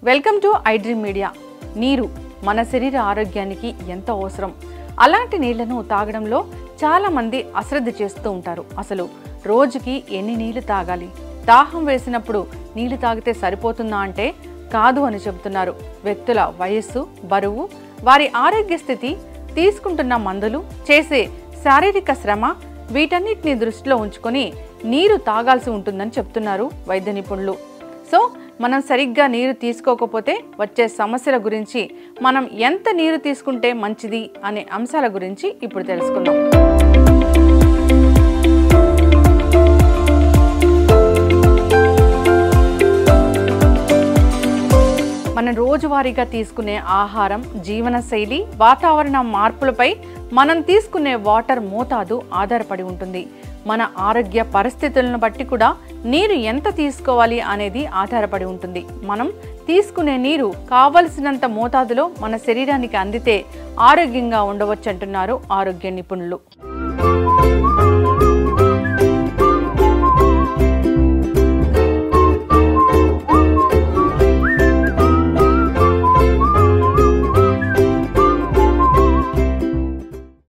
welcome to iDream media నీరు మన శరీర ఆరోగ్యానికి ఎంతో అవసరం అలాంటి నీళ్లను తాగడంలో చాలా మంది అశ్రద్ధ చేస్తూ ఉంటారు అసలు రోజుకి ఎన్ని నీళ్లు తాగాలి దాహం వేసినప్పుడు నీళ్లు తాగితే సరిపోతుందా అంటే కాదు అని చెబుతున్నారు వ్యక్తుల వయస్సు బరువు వారి ఆరోగ్య స్థితి తీసుకుంటున్న మందులు చేసే శారీరక శ్రమ వీటన్నిటిని దృష్టిలో ఉంచుకొని నీరు తాగాల్సి ఉంటుందని చెప్తున్నారు వైద్య నిపుణులు సో మనం సరిగ్గా నీరు తీసుకోకపోతే వచ్చే సమస్యల గురించి మనం ఎంత నీరు తీసుకుంటే మంచిది అనే అంశాల గురించి ఇప్పుడు తెలుసుకుందాం మనం రోజువారీగా తీసుకునే ఆహారం జీవనశైలి వాతావరణ మార్పులపై మనం తీసుకునే వాటర్ మోతాదు ఆధారపడి ఉంటుంది మన ఆరోగ్య పరిస్థితులను బట్టి కూడా నీరు ఎంత తీసుకోవాలి అనేది ఆధారపడి ఉంటుంది మనం తీసుకునే నీరు కావలసినంత మోతాదులో మన శరీరానికి అందితే ఆరోగ్యంగా ఉండవచ్చు అంటున్నారు ఆరోగ్య నిపుణులు